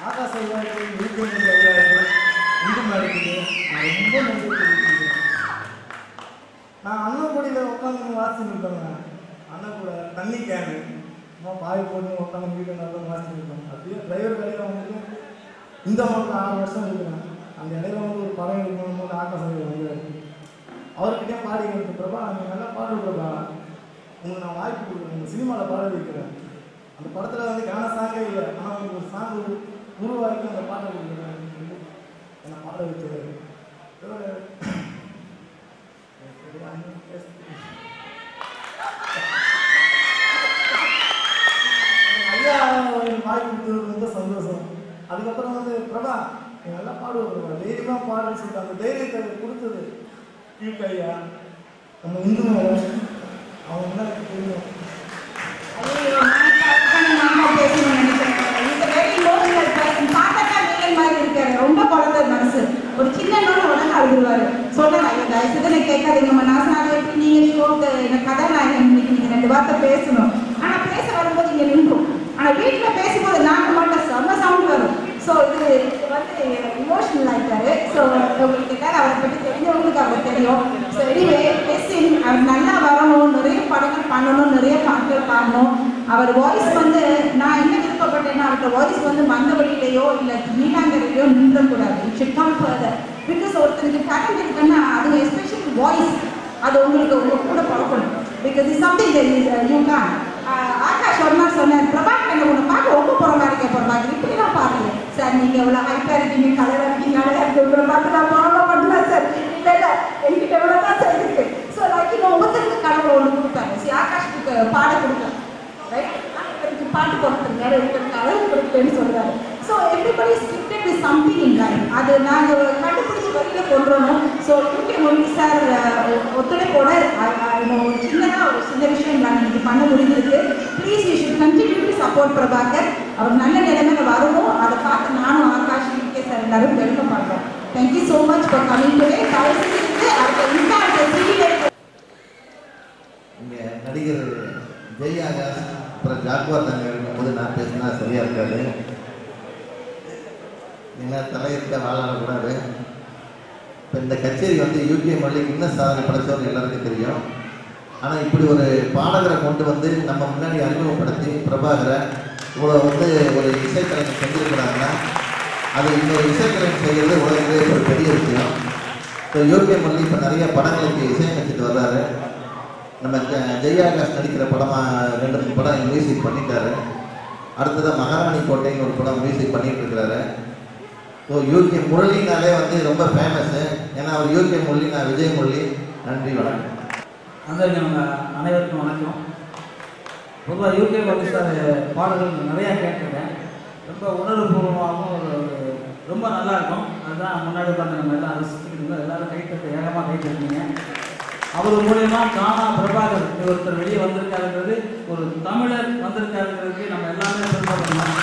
ஆகாஷ் ஐயாவுக்கு யூகேஜி ஐயாவுக்கு இந்து மேடத்துக்கு நான் ரொம்ப நன்றி தெரிவிச்சுக்கிறேன் நான் அண்ணன்குடியில் உட்காந்து வாசிச்சுட்டு இருப்பேங்க அண்ணன் கூட தண்ணி கேனு சும்மா பாய் போட்டு உட்காந்து வீட்டில் நல்லா வாசிச்சுட்டு இருப்பேன் அப்படியே டிரைவர் வேலையில் வந்துட்டு இந்த மாதிரி ஆறு வருஷம் இருக்கிறேன் அந்த இடையில வந்து ஒரு படம் எடுக்கணும் போது ஆகாஷ் ஐயா வந்தார் அவர்கிட்டயே பாடி கொடுத்த பிரபா நீங்கள் நல்லா பாடு பிரபா உங்களுக்கு நான் வாய்ப்பு கொடுக்குறேன் உங்கள் சினிமாவில் பாட வைக்கிறேன் அந்த படத்தில் வந்து கான சாங்கே இல்லை ஆனால் உங்களுக்கு ஒரு சாங் உருவாக்கி அந்த பாட்டை கொடுக்குறேன் அப்படின்னு சொல்லி என்னை பாட வச்சாரு இவரு- சரி, அண்ணன் பேசுறதுக்கு. ஐயா எனக்கு வாய்ப்பு கொடுத்தது ரொம்ப சந்தோஷம் அதுக்கப்புறம் வந்து பிரபா நீ நல்லா பாடுவ பிரபா தைரியமாக பாடுன்னு சொல்லிட்டு அந்த தைரியத்தை கொடுத்தது கீழ்க்கு ஐயா நம்ம இந்து மேடம் அவங்க என்ன எனக்கு தெரியும் ஐயோ, நான் கற்பனை மாமா பேசணும்னு நினைக்கிறேன். He's a very emotional person. பார்த்தாக்கா வில்லன் மாதிரி இருக்காரு. ரொம்ப குழந்தை மனசு ஒரு சின்ன நோய் உடனே அழுதுருவாரு சொன்னேன் ஐயோ தயவு செய்து எனக்கு கேட்காதீங்கம்மா நான் சொன்னாங்க எப்படி நீங்க ஷோக்கு எனக்கு கதாநாயகன் இன்னைக்கு நீங்க ரெண்டு வார்த்தை பேசணும் ஆனா பேச வரும்போது இங்க நின்றும் ஆனா வீட்டுல பேசும்போது நாங்க மட்டும் செம்ம சவுண்ட் வரும் ஸோ இது இது வந்து இமோஷனல் ஆயிட்டாரு ஸோ உங்களுக்கு எல்லாரும் அவரை பற்றி தெரிஞ்சவங்களுக்கு அவர் தெரியும் ஸோ எனிவே எஸ்இன் அவர் நல்லா வரணும் நிறைய படங்கள் பண்ணணும் நிறைய பாட்டுகள் பாடணும் அவர் வாய்ஸ் வந்து நான் என்ன விருப்பப்பட்டேன்னா அவரோட வாய்ஸ் வந்து மந்தவழியிலையோ இல்லை நீலாங்கரையிலையோ நின்றக்கூடாது it should come further because ஒருத்தருக்கு டேலண்ட் இருக்குன்னா அது எஸ்பெஷலி வாய்ஸ் அது உங்களுக்கு உங்க கூட பழக்கணும் because is something you can Akash ஒரு நாள் சொன்னார் பிரபாக் என்ன உன்னை பார்க்க ரொம்ப புறமா இருக்க பிரபாக் இப்படிலாம் பாருங்க சார் நீங்க எவ்வளவு ஹைட்டா இருக்கீங்க கலரா இருக்கீங்க அழகா இருக்கு உங்களை பார்த்து நான் புறமா பண்ணலாம் சார் இல்ல இல்ல என்கிட்ட எவ்வளவு தான் சார் இருக்கு ஸோ லைக் இன்னும் ஒவ்வொருத்தருக்கு கடவுள் ஒன்று கொடுத்தாங்க சரி ஆகாஷ்க்கு பாட கொடுக்கலாம் ரைட் எனக்கு பாட்டு கொடுத்துருங்க வேற ஒருத்தருக்கு அழகு கொடுக்கலன்னு சொல்றாரு so everybody scripted with something in life அது நாங்கள் கண்டுபிடிச்சி வெளியில கொண்டு வரணும் ஸோ யூகே மொழி சார் ஒத்துழைப்போட அஹ், அஹ், இன்னும் ஒரு சின்னதாக ஒரு சின்ன விஷயம் நாங்கள் இன்னைக்கு பண்ண முடிஞ்சிருக்கு please you should continue to support Prabhakar அவர் நல்ல நிலைமையில வரணும் அதை பார்த்து நானும் ஆகாஷ் யூகே சார் எல்லாரும் வெல்கம் பண்ணுறோம் thank you so much for coming today தயவு செஞ்சு அடுத்த இன்ஸ்டா சிவிலே இங்கே நடிகர் ஜெய் ஆகாஷ் அப்புறம் ஜாக்குவார் தங்க இருக்கும்போது நான் பேசினா சரியா இருக்காது நீங்கள் தலையிட்ட வாழக்கூடாது இப்போ இந்த கச்சேரி வந்து யூகே மல்லிக் இன்னும் சாதனை படைச்சவங்க எல்லாருக்கும் தெரியும் ஆனால் இப்படி ஒரு பாடகரை கொண்டு வந்து நம்ம முன்னாடி அறிமுகப்படுத்தி பிரபாகரை இவ்வளோ வந்து ஒரு இசைக்கலைஞர் செஞ்சிருக்கிறாங்கன்னா அது இன்னொரு இசைக்கலைஞர் செய்கிறது உலகிலே ஒரு பெரிய விஷயம் இப்போ யூகே மல்லி இப்போ நிறைய படங்களுக்கு இசையமைச்சிட்டு வர்றாரு நம்ம ஜெ- ஜெயாகாஷ் நடிக்கிற படமாக ரெண்டு மூணு படம் மியூசிக் பண்ணிட்டாரு அடுத்ததாக மகாராணி கோட்டைன்னு ஒரு படம் மியூசிக் பண்ணிட்டு இருக்கிறாரு ஸோ யூகே முரளினாலே வந்து ரொம்ப ஃபேமஸ்ஸு ஏன்னா அவர் யூகே முரளி நான் விஜய் முரளி நன்றி வணக்கம் அந்தரிங்க அனைவருக்கும் வணக்கம் பொதுவாக யூகே பாபு சார் பாடல்கள் நிறையா கேட்டிருக்கேன் ரொம்ப உணர்வுபூர்வமாகவும் ஒரு ஒரு ரொம்ப நல்லா இருக்கும் அதுதான் முன்னாடி உட்காந்து நம்ம எல்லாம் ரசிச்சுக்கிட்டு இருந்தோம் எல்லாரும் கை தட்டு ஏகமாக கை தட்டுனீங்க அவர் மூலியமா கானா பிரபாகர் இப்படி ஒருத்தர் வெளியே வந்திருக்காருங்கிறது ஒரு தமிழர் வந்திருக்காருங்கிறதுக்கு நம்ம எல்லாமே பெருமைப்படணும்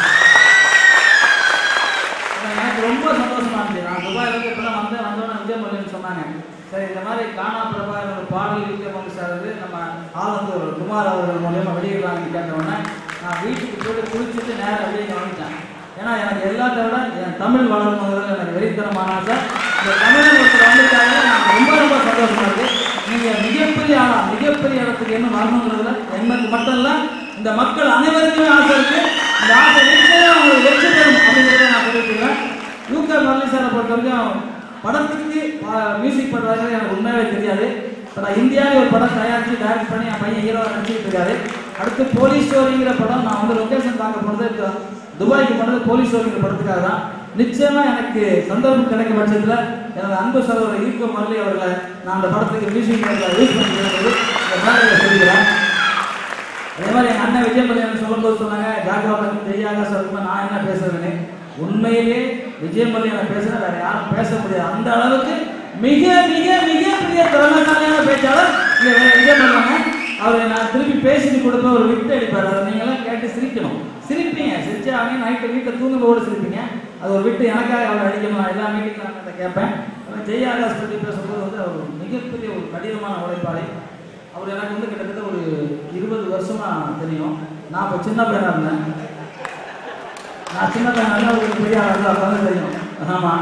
ஆனா எனக்கு ரொம்ப சந்தோஷமா இருந்துச்சு நான் துபாயில இருந்து இப்பதான் வந்தேன் வந்தோன்னு விஜய் மல்லின்னு சொன்னாங்க சரி இந்த மாதிரி கானா பிரபாகர் ஒரு பாடல் விஜய் மல்லி சார் வந்து நம்ம ஆலந்தூர் குமார் அவர்கள் மூலியமா வெளியிடலாம்னு கேட்ட உடனே நான் வீட்டுக்கு போயிட்டு குளிச்சுட்டு நேரம் வெளியே இங்க வந்துட்டேன் ஏன்னா எனக்கு எல்லாத்த விட என் தமிழ் வளரணுங்கிறது எனக்கு வெறித்தனமான ஆசை இந்த தமிழன் ஒருத்தர் வந்துட்டாங்க எனக்கு ரொம்ப ரொம்ப சந்தோஷமா இருக்கு நீங்க மிகப்பெரிய ஆளா மிகப்பெரிய இடத்துக்கு என்ன வரணுங்கிறதுல எனக்கு மட்டும் இல்ல இந்த மக்கள் அனைவருக்குமே ஆசை இருக்கு இந்த ஆசை நிச்சயம் அவங்களுக்கு வெற்றி பெறும் அப்படிங்கிறத நான் தெரிவிக்கிறேன் யூகே முரளி சாரை பொறுத்த வரைக்கும் படத்துக்கு மியூசிக் பண்ணுறாங்க எனக்கு உண்மையாவே தெரியாது இப்போ நான் இந்தியாவில் ஒரு படம் தயாரித்து டைரக்ட் பண்ணி என் பையன் ஹீரோவை நடிச்சிட்டு இருக்காரு அடுத்து போலீஸ் ஸ்டோரிங்கிற படம் நான் வந்து லொக்கேஷன் தாங்க போனது துபாய்க்கு போனது போலீஸ் ஸ்டோரிங்கிற படத்துக்காக தான் நிச்சயமா எனக்கு சந்தர்ப்பம் கிடைக்கும் பட்சத்தில் எனது அன்பு சகோதரர் ஈகோ முரளி அவர்களை நான் அந்த படத்துக்கு மியூசிக் யூஸ் பண்ணிக்கிறது இந்த மேடையில் சொல்லிக்கிறேன் அதே மாதிரி எங்க அண்ணன் விஜய் எனக்கு சொல்லும்போது சொன்னாங்க ஜாகவாபன் ஜெய்யாக சொல்லும்போது நான் என்ன பேசுறதுன்னு உண்மையிலே விஜய் மல்லியனை பேசுனா வேற யாரும் பேச முடியாது அந்த அளவுக்கு மிக மிக மிக பெரிய திறமைசாலியான பேச்சாளர் இங்க வே- விஜய் மல்லியங்க அவரை நான் திருப்பி பேசிட்டு கொடுப்பேன் ஒரு விட்டு அடிப்பார் அதை நீங்களாம் கேட்டு சிரிக்கணும் சிரிப்பீங்க சிரிச்சா அவங்க நைட்டு வீட்டில் தூங்கும்போது சிரிப்பீங்க அது ஒரு விட்டு எனக்காக அவர் அடிக்கணும் நான் எல்லா மீட்டிங்கும் நான் அதை கேட்பேன் ஆனால் ஜெய் ஆகாஷ் பற்றி பேசும்போது வந்து அவர் ஒரு மிகப்பெரிய ஒரு கடினமான உழைப்பாளி அவர் எனக்கு வந்து கிட்டத்தட்ட ஒரு இருபது வருஷமா தெரியும் நான் இப்போ சின்ன பையனா இருந்தேன் நான் சின்ன பையனால உங்களுக்கு பெரிய ஆள் அப்பதான் தெரியும் ஆமாம்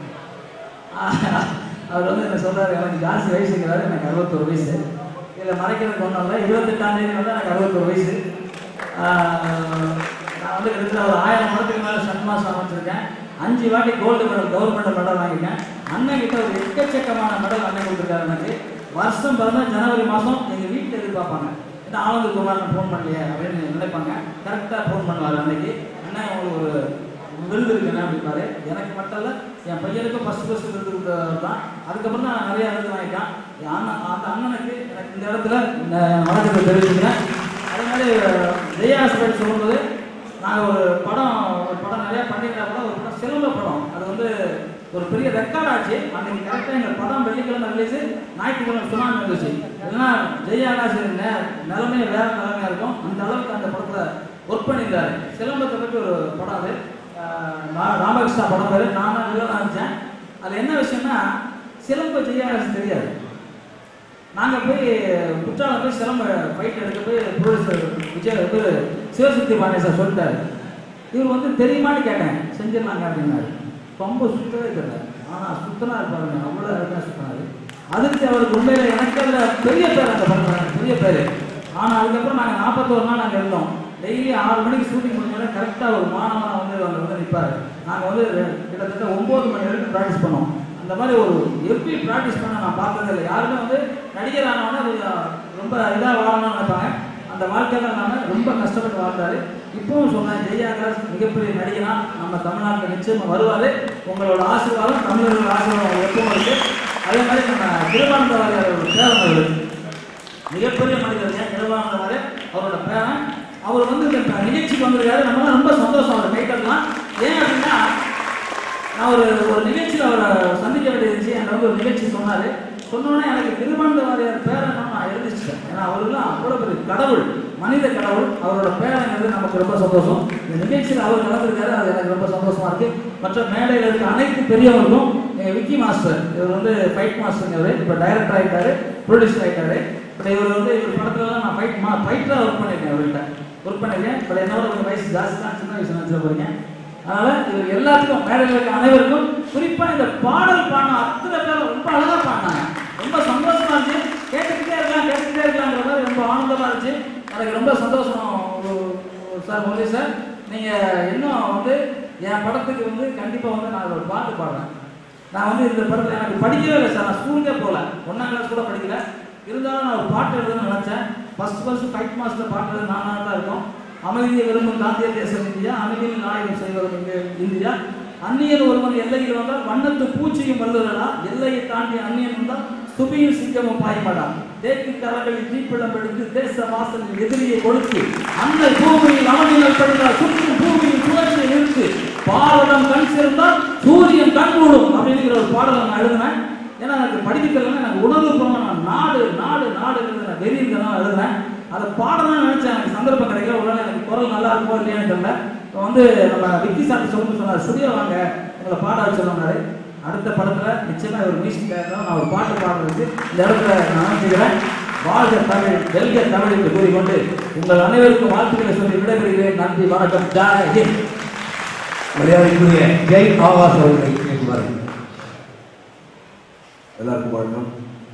அவர் வந்து என்ன சொல்றாரு எனக்கு ஜாஸ்தி வயசுங்கிறாரு எனக்கு அறுபத்தொரு வயசு இதில் மறைக்கிறதுக்கு ஒன்றும் இல்லை இருபத்தெட்டாம் தேதி வந்து எனக்கு அறுபத்தொரு வயசு ஆஹ் நான் வந்து கிட்டத்தட்ட ஒரு ஆயிரம் மடத்துக்கு மேலே சன்மாசம் அமைச்சிருக்கேன் அஞ்சு வாட்டி கோல்டு மெடல் கவர்மெண்ட் மெடல் வாங்கியிருக்கேன் அண்ணன் கிட்ட ஒரு எக்கச்சக்கமான மெடல் அண்ணன் கொடுத்துருக்காரு எனக்கு வருஷம் பிறந்தா ஜனவரி மாதம் எங்கள் வீட்டில் எதிர்பார்ப்பாங்க இந்த ஆனந்த் குமார் ஃபோன் பண்ணலையே அப்படின்னு நினைப்பாங்க கரெக்டாக ஃபோன் பண்ணுவார் அன்னைக்கு அண்ணன் உங்களுக்கு ஒரு விருது இருக்குண்ணே அப்படின்னாரு எனக்கு மட்டும் இல்லை என் பையனுக்கும் ஃபஸ்ட் ஃபஸ்ட் விருது கொடுத்தவர் தான் அதுக்கப்புறம் தான் நான் நிறைய விருது வாங்கிட்டேன் என் அண்ணன் அந்த அண்ணனுக்கு எனக்கு இந்த இடத்துல இந்த வணக்கத்தை தெரிவிச்சுக்கிறேன் அதே மாதிரி ஜெயா ஹாஸ்பிட்டல் சொல்லும்போது நாங்கள் ஒரு படம் ஒரு படம் நிறையா பண்ணியிருந்தா கூட ஒரு படம் சிலம்ப படம் அது வந்து ஒரு பெரிய ரெக்கார்ட் ஆச்சு அன்னைக்கு கரெக்டாக எங்கள் படம் வெள்ளிக்கிழமை ரிலீஸ் ஞாயிற்றுக்கிழமை சுனாமி வந்துச்சு இல்லைன்னா ஜெயா ஆகாஷ் நிலைமை வேற நிலைமையா இருக்கும் அந்த அளவுக்கு அந்த படத்தில் ஒர்க் பண்ணியிருந்தாரு சிலம்பத்தை பற்றி ஒரு படம் அது ஆஹ் ரா- ராமகிருஷ்ணா படம் பேரு நானும் வில்லனா இருந்தேன் அது என்ன விஷயம்னா சிலம்ப ஜெயாகாஷ் தெரியாது நாங்கள் போய் குற்றாலம் போய் சிலம்ப ஃபைட் எடுக்க போய் ப்ரொடியூசர் விஜய் இவர் சிவசக்தி பாண்டிய சார் சொல்லிட்டாரு இவர் வந்து தெரியுமான்னு கேட்டேன் செஞ்சிடலாங்க அப்படின்னாரு ரொம்ப சுத்தவே தெரியல ஆனால் சுத்தனா இருப்பாருங்க அவ்வளோ அருமையாக சுத்தினாரு அதுக்கு அவருக்கு உண்மையில எனக்கு அதில் பெரிய பேர் அந்த படத்தில் பெரிய பேர் ஆனால் அதுக்கப்புறம் நாங்கள் நாற்பத்தோரு நாள் அங்கே இருந்தோம் டெய்லி ஆறு மணிக்கு ஷூட்டிங் முடிஞ்சோடனே கரெக்டாக ஒரு மாணவன் வந்து அங்கே வந்து நிற்பார் நாங்கள் வந்து ரெ- கிட்டத்தட்ட ஒம்பது மணி வரைக்கும் ப்ராக்டிஸ் பண்ணோம் அந்த மாதிரி ஒரு எப்படி ப்ராக்டிஸ் பண்ண நான் பார்த்ததே இல்லை யாருமே வந்து நடிகர் ஆனவொடனே கொஞ்சம் ரொம்ப இதாக வாழணும்னு நினைப்பாங்க அந்த வாழ்க்கையில நான் ரொம்ப கஷ்டப்பட்டு வாழ்ந்தாரு இப்பவும் சொல்றேன் ஜெயாகாஷ் மிகப்பெரிய நடிகனா நம்ம தமிழ்நாட்டில் நிச்சயமா வருவாரு உங்களோட ஆசீர்வாதம் தமிழர்களோட ஆசீர்வாதம் எப்பவும் இருக்கு அதே மாதிரி நம்ம திருவானந்த வாரியார் பேரன் அவரு மிகப்பெரிய மனிதர் ஏன் நிர்வாகமாரு அவரோட பேரன் அவர் வந்து இந்த நிகழ்ச்சிக்கு வந்திருக்காரு நம்ம ரொம்ப சந்தோஷம் அவர் கைட்டெல்லாம் ஏன் அப்படின்னா நான் ஒரு ஒரு நிகழ்ச்சியில் அவரை சந்திக்க வேண்டியது இருந்துச்சு என்கிட்ட வந்து ஒரு நிகழ்ச்சி சொன்னார் சொன்னோடனே எனக்கு திருமண வாரியார் பேரன் நான் எழுதிச்சிட்டேன் ஏன்னா அவருலாம் அவ்வளோ பெரிய கடவுள் மனித கடவுள் அவரோட பேரங்கிறது நமக்கு ரொம்ப சந்தோஷம் இந்த நிகழ்ச்சியில் அவர் கலந்துருக்காரு அது எனக்கு ரொம்ப சந்தோஷமா இருக்கு மற்ற மேடையில் இருக்க அனைத்து பெரியவர்களும் எங்கள் விக்கி மாஸ்டர் இவர் வந்து ஃபைட் மாஸ்டர் இவர் இப்போ டைரக்டர் ஆகிட்டாரு ப்ரொடியூசர் ஆகிட்டாரு பட் இவர் வந்து இவர் படத்துலலாம் நான் ஃபைட் மா ஃபைட்டராக ஒர்க் பண்ணியிருக்கேன் அவர்கிட்ட ஒர்க் பண்ணியிருக்கேன் பட் என்னோட கொஞ்சம் வயசு ஜாஸ்தி தான் சின்ன வயசு நினச்சிட போறீங்க அதனால இவர் எல்லாத்துக்கும் மேடையில் இருக்க அனைவருக்கும் குறிப்பா இந்த பாடல் பாடின அத்தனை பேர் ரொம்ப அழகா பாடினாங்க ரொம்ப சந்தோஷமா இருந்துச்சு கேட்டுக்கிட்டே இருக்கலாம் கேட்டுக்கிட்டே இருக்கலாங்கிற மாதிரி ரொம்ப ஆனந்தமா இருந்துச்சு எனக்கு ரொம்ப சந்தோஷம் ஒரு- ஒரு சார் மோதி சார் நீங்க இன்னும் வந்து என் படத்துக்கு வந்து கண்டிப்பா வந்து நான் ஒரு பாட்டு பாடுறேன் நான் வந்து இந்த படத்துல எனக்கு படிக்கவே இல்லை சார் நான் ஸ்கூலுக்கே போகல ஒன்றாம் கிளாஸ் கூட படிக்கல இருந்தாலும் நான் ஒரு பாட்டு எழுதணும்னு நினைச்சேன் ஃபர்ஸ்ட் ஃபர்ஸ்ட் ஃபைட் மாஸ்டர் பாட்டு எழுத நானாக தான் இருக்கும் அமைதியை விரும்பும் காந்திய தேசம் இந்தியா அமைதியில் நாயகம் செய்வதும் இங்கு இந்தியா அந்நியன் ஒருவன் எல்லையில் வந்தால் வண்ணத்து பூச்சியும் வல்லுறடா எல்லையை தாண்டி அந்நியன் வந்தால் சுபியும் சிங்கமும் பாய்மடா தேக்கு கரங்களில் தீப்பிழம் எடுத்து தேச வாசலில் எதிரியை கொடுத்து அந்த பூமியில் அவனிகள் படுத்தால் சுற்றும் பூமியின் சுழற்சியை நிறுத்து பாரதம் கண் சேர்ந்தால் சூரியன் கண் மூடும் அப்படிங்கிற ஒரு பாடலை நான் எழுதினேன் ஏன்னா எனக்கு படிக்க தெரியலன்னா எனக்கு உணர்வு பூர்வமா நான் நாடு நாடு நாடுங்கிறது நான் வெறி தான் எழுதுனேன் அதை பாடணும்னு நினைச்சேன் எனக்கு சந்தர்ப்பம் கிடைக்கல உடனே எனக்கு குரல் நல்லா இருக்குமோ இல்லையான்னு தெரியல இப்போ வந்து நம்ம விக்கி சார் சொல்லணும்னு சொன்னார் ஸ்டுடியோ வாங்க உங்களை பாட வச்சிருந்தாரு அடுத்த படத்துல நிச்சயமா ஒரு மியூசிக் டைரக்டர் நான் ஒரு பாட்டு பாடுறதுக்கு இந்த இடத்துல நான் அனுப்பிக்கிறேன் வாழ்க தமிழ் வெல்க தமிழ் என்று கூறிக்கொண்டு உங்கள் அனைவருக்கும் வாழ்த்துக்களை சொல்லி விடைபெறுகிறேன் நன்றி வணக்கம் ஜாய் ஹிந்த் மரியாதைக்குரிய ஜெய் ஆவாஸ் அவர்களை பேசுவார்கள் எல்லாருக்கும் வணக்கம்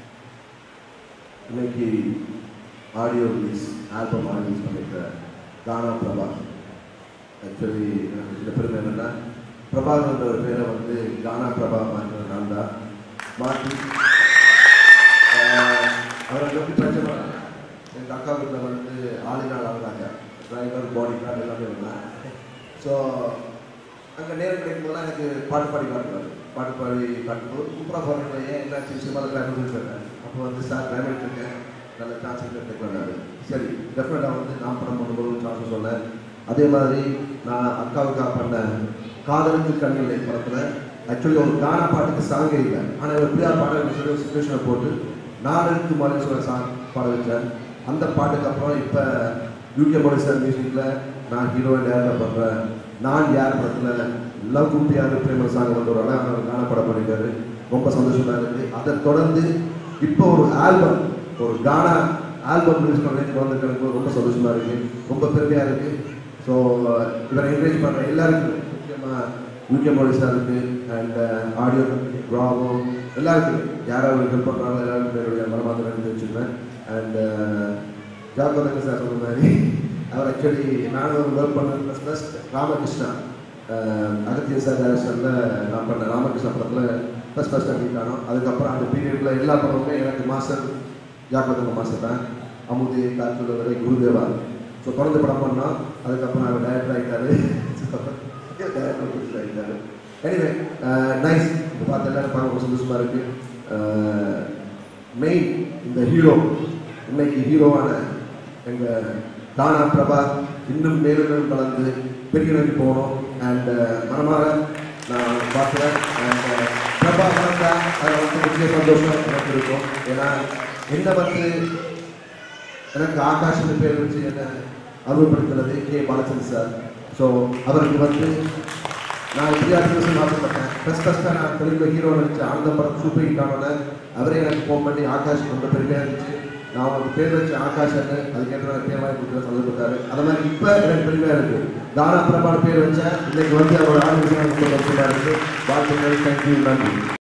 இன்னைக்கு ஆடியோ ரிலீஸ் ஆல்பம் ரிலீஸ் பண்ணியிருக்க கானா பிரபா ஆக்சுவலி எனக்கு சில பெருமை என்னன்னா பிரபாகர்ன்ற ஒரு பேரை வந்து கானா பிரபா மாற்றின நான் தான் மாற்றி ஆஹ், அவரை எப்படி பிரச்சனை வராங்க எங்கள் அக்கா வீட்டில் வந்து ஆளினால் ஆகுறாங்க டிரைவர் பாடி கார்டு எல்லாமே இருந்தாங்க ஸோ அங்கே நேரம் கிடைக்கும் போதெல்லாம் எனக்கு பாட்டு பாடி காட்டுவார் பாட்டு பாடி காட்டும்போது சூப்பராக பாடுறீங்க ஏன் என்னாச்சு சினிமாவில் கிளைமேட் இருக்கேன் அப்போ வந்து சார் கிளைமேட் இருக்கேன் நல்ல சான்ஸ் எடுத்துக்கிறாரு சரி டெஃபினட்டாக வந்து நான் படம் பண்ணும்போது சான்ஸ் சொன்னேன் அதே மாதிரி நான் அக்காவுக்காக பண்ண காதலுக்கு கண்ணில்லை படத்தில் ஆக்சுவலி ஒரு கானா பாட்டுக்கு சாங்கே இல்லை ஆனால் ஒரு பிரியா பாடல் சொல்லி ஒரு சுச்சுவேஷனை போட்டு நாளுக்கு மாதிரி சொல்ல சாங் பாட வச்சேன் அந்த பாட்டுக்கு அப்புறம் இப்போ யூகே மோடி சார் மியூசிக்கில் நான் ஹீரோயின் யாரில் பண்ணுறேன் நான் யார் படத்தில் லவ் குப்பியார் பிரேம சாங் வந்து ஒரு அழகான ஒரு கானா படம் பண்ணியிருக்காரு ரொம்ப சந்தோஷமாக இருக்குது அதை தொடர்ந்து இப்போ ஒரு ஆல்பம் ஒரு கானா ஆல்பம் ரிலீஸ் பண்ணுறதுக்கு வந்திருக்கிறது ரொம்ப சந்தோஷமாக இருக்குது ரொம்ப பெருமையாக இருக்குது ஸோ இவரை என்கரேஜ் பண்ணுற எல்லாருக்கும் முக்கியமாக யூகே மோடி சாருக்கு அண்ட் ஆடியோ ப்ராவோ எல்லாருக்கும் யாராவது ஹெல்ப் பண்ணுறாங்களோ எல்லாருக்கும் என்னுடைய மனமார்ந்த நன்றி வச்சுக்கிறேன் அண்ட் ஜாக்கோதங்க சார் சொன்ன மாதிரி அவர் ஆக்சுவலி நானும் ஒர்க் பண்ண ப்ளஸ் ப்ளஸ் ராமகிருஷ்ணா அஹ், அகத்திய சார் டேரக்ஷனில் நான் பண்ண ராமகிருஷ்ணா படத்தில் ஃபஸ்ட் ஃபஸ்ட் அப்படின்ட்டானோ அதுக்கப்புறம் அந்த பீரியடில் எல்லா படமுமே எனக்கு மாஸ்டர் ஜாக்கோதங்க மாஸ்டர் தான் அமுதி காற்றுள்ள வரை குருதேவா ஸோ தொடர்ந்து படம் பண்ணோம் அதுக்கப்புறம் அவர் டேரக்டர் ஆகிட்டாரு டேரக்டர் ஆகிட்டாரு எனிவே நைஸ் இப்போ பார்த்து எல்லாரும் பார்க்க ரொம்ப சந்தோஷமாக இருக்குது மெயின் இந்த ஹீரோ இன்னைக்கு ஹீரோவான எங்கள் தானா பிரபா இன்னும் மேலும் மேலும் வளர்ந்து பெரிய நிலைக்கு போகணும் அண்ட் மனமாக நான் பார்க்குறேன் அண்ட் பிரபா வளர்ந்தா அதில் வந்து முக்கிய சந்தோஷம் எனக்கு இருக்கும் ஏன்னா என்ன வந்து எனக்கு ஆகாஷ்னு பேர் வச்சு என்ன அறிமுகப்படுத்துறது கே பாலச்சந்திர சார் ஸோ அவருக்கு வந்து நான் இப்படியா பேசணும்னு ஆசைப்பட்டேன் ஃபஸ்ட் ஃபஸ்ட்டாக நான் தெலுங்கு ஹீரோ நடிச்ச ஆனந்த படம் சூப்பர் ஹிட் ஆனோட அவரே எனக்கு ஃபோன் பண்ணி ஆகாஷ் ரொம்ப பெருமையாக இருந்துச்சு நான் அவருக்கு பேர் வச்ச ஆகாஷ்னு அதுக்கேற்ற எனக்கு பேர் வாங்கி கொடுத்து சந்தோஷப்பட்டாரு அது மாதிரி இப்போ எனக்கு பெருமையாக இருக்கு தானா பிரபான பேர் வச்சேன் இன்னைக்கு வந்து அவரோட ஆரோக்கியம் ரொம்ப சந்தோஷமாக இருக்கு வாழ்த்துக்கள் தேங்க்யூ நன்றி